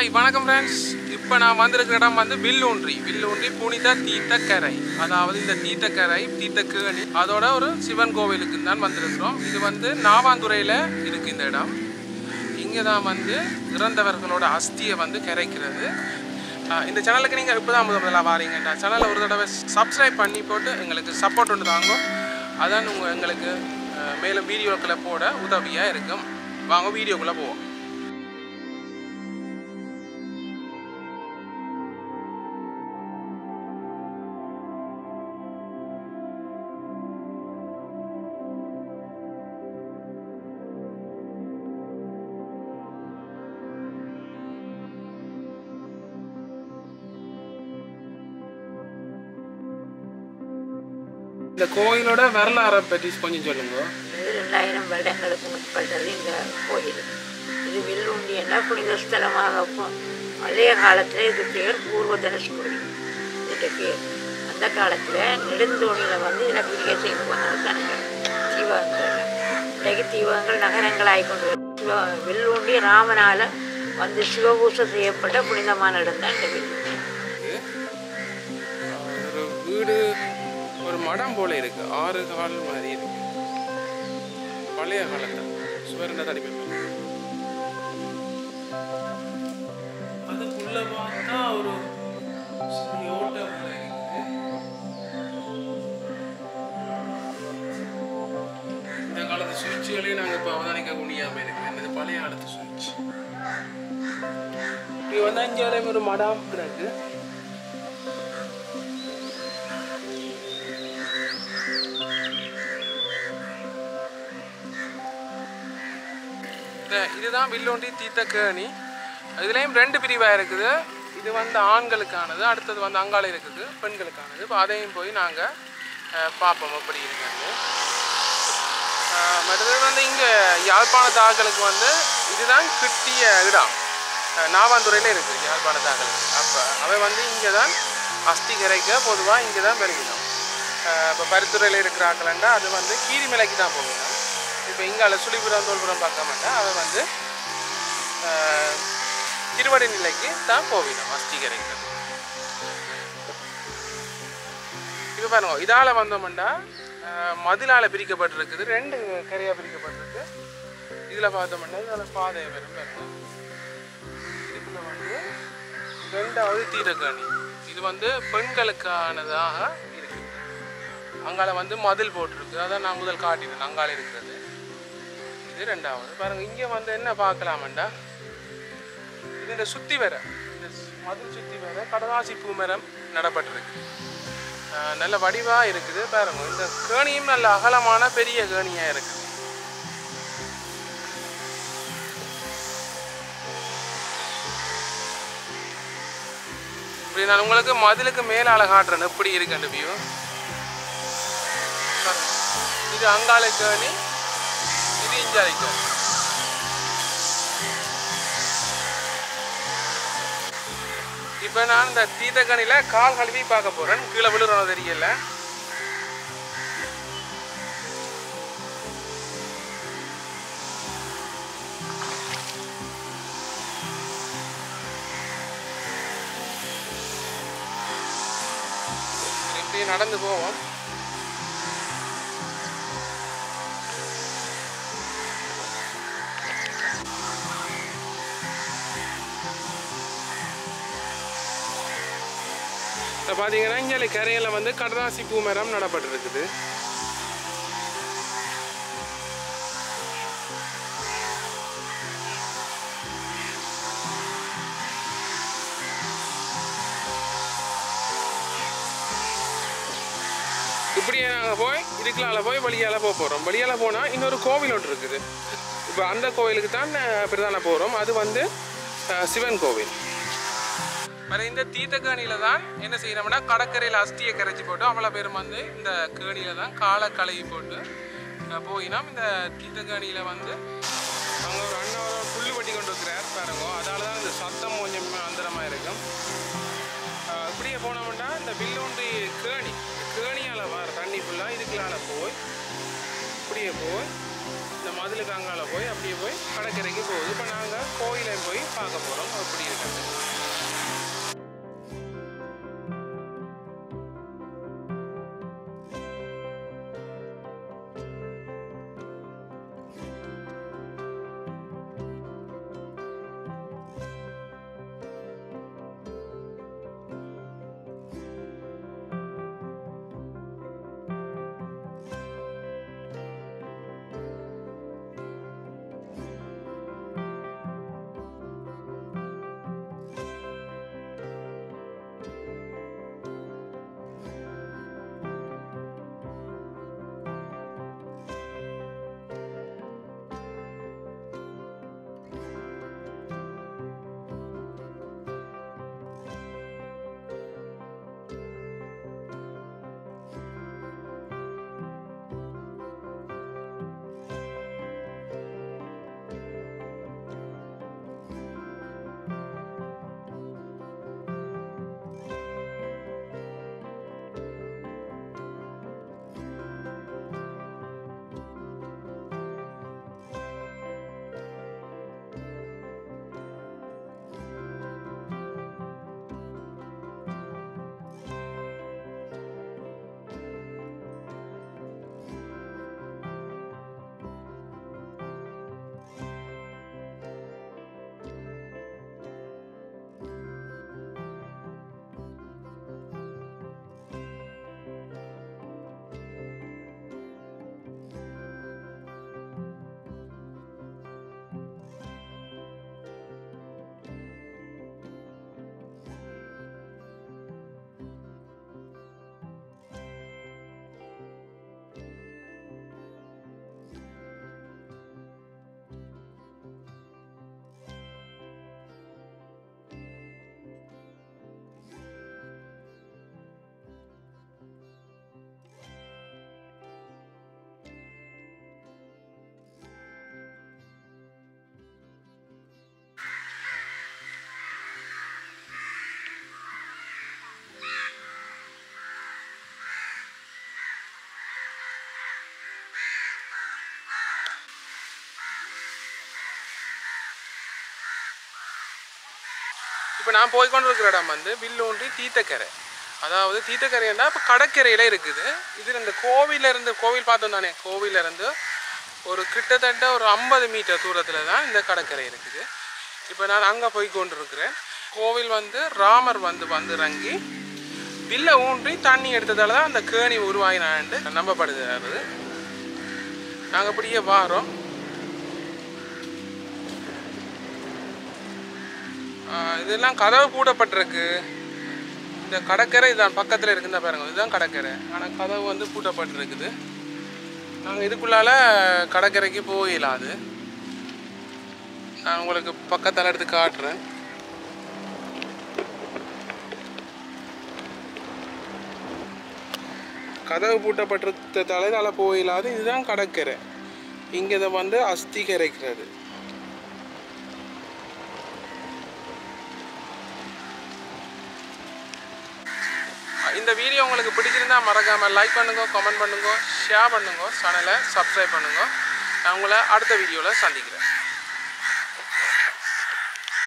Hi வணக்கம் friends இப்போ நான் வந்திருக்கிற இடம் வந்து வில்லூன்றி வில்லூன்றி புனித தீர்த்தக்கரை அதாவது இந்த தீர்த்தக்கரை தீர்த்தக்கேணி அதோட ஒரு சிவன் கோவிலுக்கு தான் வந்திருக்கிறோம் இது வந்து நாவாந்துறையில் இருக்கு இந்த இடம் இங்கே தான் வந்து இறந்தவர்களோட அஸ்தியை வந்து கரைக்கிறது ஆஹ் இந்த சேனலுக்கு நீங்கள் இப்போ தான் முதல் முதலாக வாரீங்கடா சேனலை ஒரு தடவை சப்ஸ்கிரைப் பண்ணி போட்டு எங்களுக்கு சப்போர்ட் ஒன்று தாங்க அதான் உங்கள் எங்களுக்கு ஆஹ் மேலும் வீடியோக்களை போட உதவியாக இருக்கும் வாங்க வீடியோக்குள்ளே போவோம் இந்த கோயிலோட வரலாறை பற்றி கொஞ்சம் சொல்லுங்க இது ரெண்டாயிரம் வருடங்களுக்கு முற்பட்டது இந்த கோயில் இது வில்லுண்டி என்ற புனித ஸ்தலமாக போ- பழைய காலத்தில் இது பேர் பூர்வதனுஷ் கோயில் இதுக்கு பேர் அந்த காலத்தில் நெடுந்தோணியில் வந்து இதில் பிரிகை செய்து கொண்டிருக்காங்க தீபங்கள் இன்றைக்கு தீபங்கள் நகரங்களாகி கொண்டு வருது. சிவ வில்லுண்டி ராமனால் வந்து சிவபூசை செய்யப்பட்ட புனிதமான இடம் தான் இந்த வில்லுண்டி ஒரு வீடு ஒரு மடம் போல இருக்கு ஆறு கால் மாதிரி இருக்கு பழைய காலத்தில் சுவரண்ட தடி அதுக்குள்ள பார்த்தா ஒரு சிறிய ஓட்டம் போல இருக்கு. இந்த காலத்து சுவிட்சுகளையும் நாங்கள் இப்போ அவதானிக்க முடியாம இருக்கு என்னது பழைய காலத்து சுவிட்ச் இப்படி வந்து இங்கே ஒரு மடம் கிடக்கு இந்த இதுதான் வில்லோண்டி தீர்த்தக்கேணி இதுலேயும் ரெண்டு பிரிவாக இருக்குது இது வந்து ஆண்களுக்கானது அடுத்தது வந்து அங்காள இருக்குது பெண்களுக்கானது இப்போ அதையும் போய் நாங்கள் பார்ப்போம் எப்படி இருக்குது அஹ், மற்றது வந்து இங்கே யாழ்ப்பாணத்து ஆக்களுக்கு வந்து இதுதான் கிட்டிய இடம் அஹ், நாவாந்துறையில் இருக்குது யாழ்ப்பாணத்து ஆக்களுக்கு அப்போ அவை வந்து இங்கே தான் அஸ்தி கரைக்க பொதுவாக இங்கே தான் பெருகிடும் இப்போ பருத்துறையில் இருக்கிற ஆக்கலண்டா அது வந்து கீரிமலைக்கு தான் போகணும் இப்போ இங்கால சுழிபுரம் தோல்புரம் பார்க்க மாட்டேன் அவன் வந்து அஹ், திருவடி நிலைக்கு தான் போவிடும் அஸ்தி கரைக்கிறது இப்போ பாருங்க இதால் வந்தோம்னா அஹ், மதிலால பிரிக்கப்பட்டிருக்குது ரெண்டு கரையாக பிரிக்கப்பட்டிருக்கு இதில் பார்த்தோம்னா இதில் பாதை வரும் பாருங்க இதுக்குள்ள வந்து ரெண்டாவது தீரக்காணி இது வந்து பெண்களுக்கானதாக இருக்குது அங்கால வந்து மதில் போட்டிருக்கு அதான் நான் முதல் காட்டினேன் அங்கால இருக்கிறது இது ரெண்டாவது பாருங்க இங்கே வந்து என்ன பார்க்கலாமண்டா இது இந்த சுத்தி வர இந்த மதில் சுத்தி வர கடதாசி பூமரம் நடப்பட்டிருக்கு ஆஹ் நல்ல வடிவா இருக்குது பாருங்க இந்த கேணியும் நல்ல அகலமான பெரிய கேணியா இருக்குது இப்படி நான் உங்களுக்கு மதிலுக்கு மேலால காட்டுறேன் எப்படி இருக்கு அந்த வியூ இது அங்காள கேணி இது இஞ்சாலை கேணி இப்போ நான் இந்த தீர்த்தக்கணியில் கால் கழுவி பார்க்க போகிறேன் கீழே விழுறோம் தெரியல இப்படி நடந்து போவோம் இப்போ பார்த்தீங்கன்னா இங்கே கரையில் வந்து கடதாசி பூ மரம் நடப்பட்டிருக்குது இப்படியே நாங்கள் போய் இதுக்குலால போய் வழியால் போக போகிறோம் வழியால் போனால் இன்னொரு கோவில் ஒன்று இருக்குது இப்போ அந்த கோவிலுக்கு தான் பிரதான போகிறோம் அது வந்து அஹ், சிவன் கோவில் வேறு இந்த தீர்த்தக்கேணியில தான் என்ன செய்யறோம்னா கடற்கரையில் அஸ்தியை கரைச்சி போட்டு அவ்வளோ பேரும் வந்து இந்த கேணியில தான் காலை கழுவி போட்டு அஹ், போயினா இந்த தீர்த்தக்கேணியில வந்து அவங்க ஒரு அண்ணா ஒரு புல்லு வட்டி கொண்டு இருக்கிறார் பாருங்க அதால தான் இந்த சத்தம் கொஞ்சம் அந்தரமாக இருக்கும் அஹ், இப்படியே போனோம்னா இந்த வில்லூண்டி கேணி இந்த கேணியால் வர தண்ணி ஃபுல்லாக இதுக்குள்ளால போய் இப்படியே போய் இந்த மதிலுக்கு அங்கால போய் அப்படியே போய் கடற்கரைக்கு போகுது இப்போ நாங்கள் கோயிலை போய் பார்க்க போகிறோம் அப்படி இருக்குது இப்போ நான் போய் கொண்டு இருக்கிற இடம் வந்து வில்லூன்றி தீத்தக்கரை அதாவது தீத்தக்கரைன்னா இப்போ கடற்கரையில் இருக்குது இது இந்த கோவில்ல இருந்து கோவில் பார்த்தோம் தானே கோவில்ல இருந்து ஒரு கிட்டத்தட்ட ஒரு ஐம்பது மீட்டர் தூரத்தில் தான் இந்த கடற்கரை இருக்குது இப்போ நான் அங்கே போய் கொண்டு இருக்கிறேன் கோவில் வந்து ராமர் வந்து வந்து இறங்கி வில்ல ஊன்றி தண்ணி எடுத்ததால தான் அந்த கேணி உருவாயினான்ட்டு நம்பப்படுகிறது நாங்கள் அப்படியே வாரோம் ஆஹ் இதெல்லாம் கதவு பூட்டப்பட்டிருக்கு இந்த கடற்கரை இதான் பக்கத்தில் இருக்குதா பாருங்க இதுதான் கடற்கரை ஆனால் கதவு வந்து பூட்டப்பட்டிருக்குது நாங்கள் இதுக்குள்ளால கடற்கரைக்கு போயிடலாது நான் உங்களுக்கு பக்கத்தில் எடுத்து காட்டுறேன் கதவு பூட்டப்பட்டிருக்கதால இதால் போயிடலாது இதுதான் கடற்கரை இங்கே இதை வந்து அஸ்தி கரைக்கிறது இந்த வீடியோ உங்களுக்கு பிடிச்சிருந்தா மறக்காம லைக் பண்ணுங்க கமெண்ட் பண்ணுங்க ஷேர் பண்ணுங்க சேனலை சப்ஸ்கிரைப் பண்ணுங்க நான் உங்களை அடுத்த வீடியோவில் சந்திக்கிறேன்